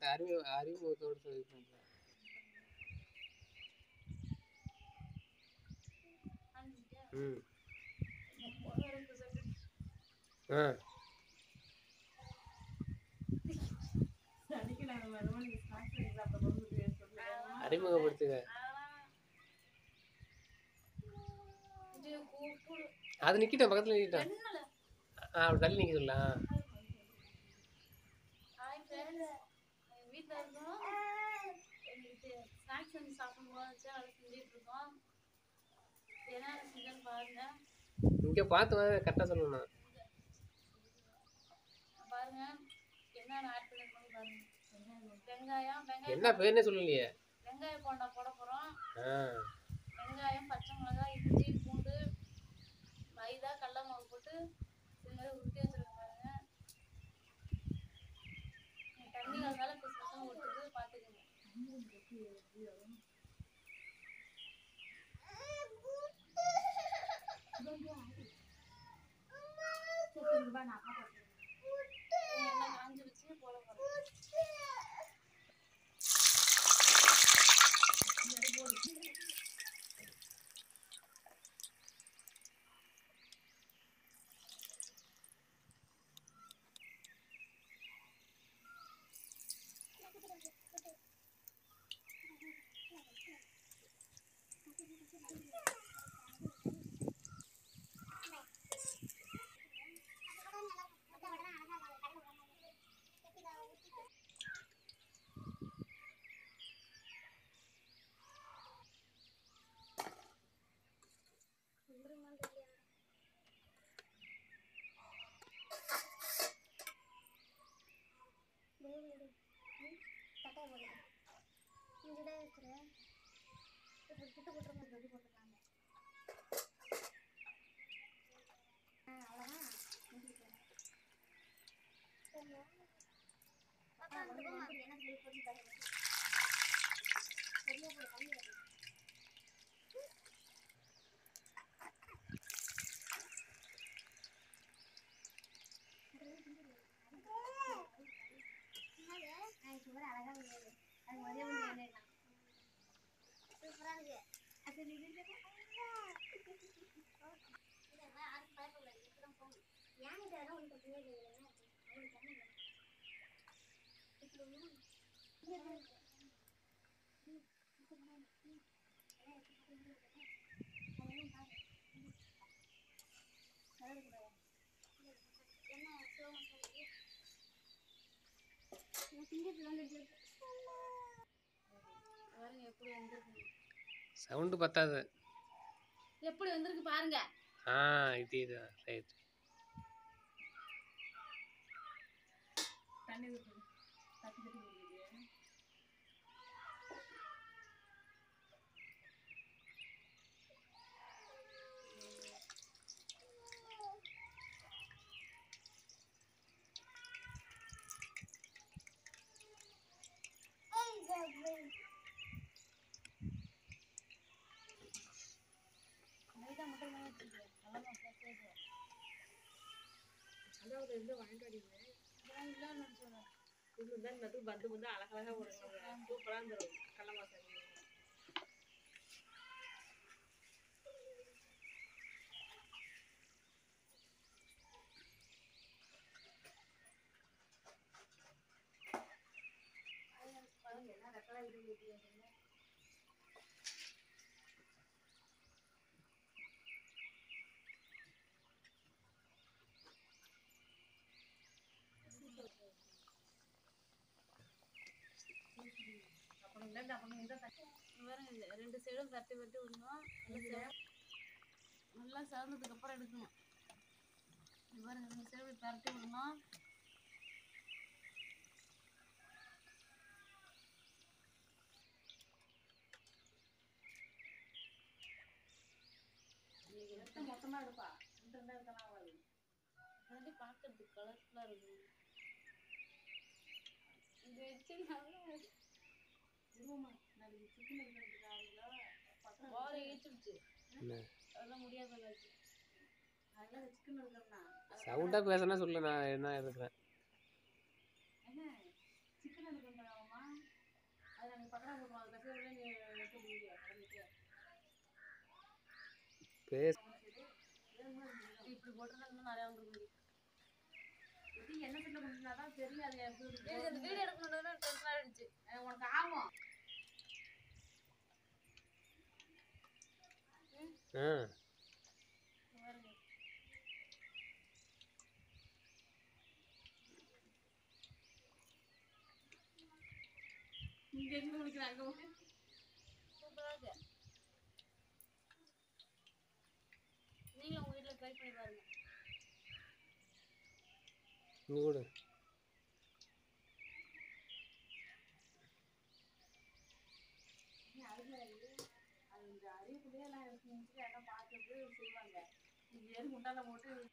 உங்கள்கிட்ட அறிவு அறிமுகத்தோடு சொல்லி பண்ணுறேன் ம் ஆ அறிமுகப்படுத்துங்க அது நிக்கிட்டேன் பக்கத்துல நிக்கிட்டேன் ஆ அப்படி தள்ளி நிக்க சொல்லலாம் வீட்டில் இருந்தோம் எங்களுக்கு ஸ்நாக்ஸ் செஞ்சு சாப்பிடும்போது வச்சு அதை செஞ்சுட்டு இருக்கோம் என்ன செஞ்சேன்னு பாருங்க இங்க பார்த்து கரெக்டாக சொல்லணும் பாருங்க என்னென்ன ஆட் பண்ணிருக்கோம்னு பாருங்க வெங்காயம் வெங்காயம் என்ன பேர்னே சொல்லலையே வெங்காய போண்டா போட போகிறோம் ஆ வெங்காயம் பச்சை மிளகாய் இஞ்சி பூண்டு மைதா கடல மாவு போட்டு இது மாதிரி உருட்டி வச்சிருக்கோம் பாருங்க தண்ணி வந்தாலும் இப்போ சுத்தம் கொடுத்துட்டு பார்த்துக்கோங்க எண்ணெய் காஞ்சிருச்சு போட போகிறோம் பாருங்க எப்படி வந்திருக்கு சவுண்டு பத்தாது எப்படி வந்திருக்கு பாருங்க ஆ இது இது ரைட் மைதா மட்டும் தான் வச்சிருக்கேன் நல்லா சேர்த்து அதாவது வந்து வாங்கிட்டு வரீங்க இதெல்லாம் இல்லைன்னு நினச்சோம் இது வந்து நடு பந்து வந்து அழகழகா போடுறாங்க சூப்பரா இருந்துரும் கடல மாசம் பாருங்க என்ன ரெக்கலா இது ஊற்றி அப்புறம் இல்லை அப்புறம் இந்த தண்ணி பாருங்க இது ரெண்டு சைடும் தட்டி தட்டி விடணும் நல்லா செவ- நல்லா செவந்ததுக்கு அப்புறம் எடுக்கணும் இது பாருங்க ரெண்டு சைடு பரட்டி விடணும் இன்னைக்கு எடுத்து மொத்தமா எடுப்பா ரெண்டு ரெண்டா எடுத்தலாம் ஆகாது முன்னாடி பார்க்கறதுக்கு கலர்ஃபுல்லாக இருக்கும் இது வச்சு நல்லா இருமா நாளைக்கு சிக்கன் எடுக்கிறதுக்காக பசங்க ஓர இழுத்துடுச்சு என்ன அதெல்லாம் முடியாத அளவுக்கு அதெல்லாம் சிக்கன் எடுக்கிறேன்னா சவுண்டாக பேசுனா சொல்லு நான் என்ன இருக்கிறேன் என்ன சிக்கன் எடுக்கிறேன் அது நாங்கள் பக்கத்தில் போடுவோம் அது கசிவில் நீ எடுத்து முடியும் பண்ணிட்டு பேச இப்படி போட்டுருந்தா இன்னும் நிறையா வந்துருக்கு எப்படி என்ன செல்ல முடியும்னா தான் தெரியும் அது எப்படி இருக்கு. எனக்கு இந்த வீடியோ எடுக்கணும்னு டென்ஷன் ஆயிடுச்சு அஹ் உனக்கு ஆகும் ஆ பாருங்க இங்க எங்க முடிக்கிறாங்க சூப்பராக இருக்கு நீங்களும் உங்கள் வீட்டில் ட்ரை பண்ணி பாருங்க இங்கே கொடு அது இந்த அறிவுக்குள்ளேயே எல்லாம் எடுத்து முடிச்சுட்டு எல்லாம் பார்த்துட்டு செய்வாங்க இது ஏறி முட்டால போட்டு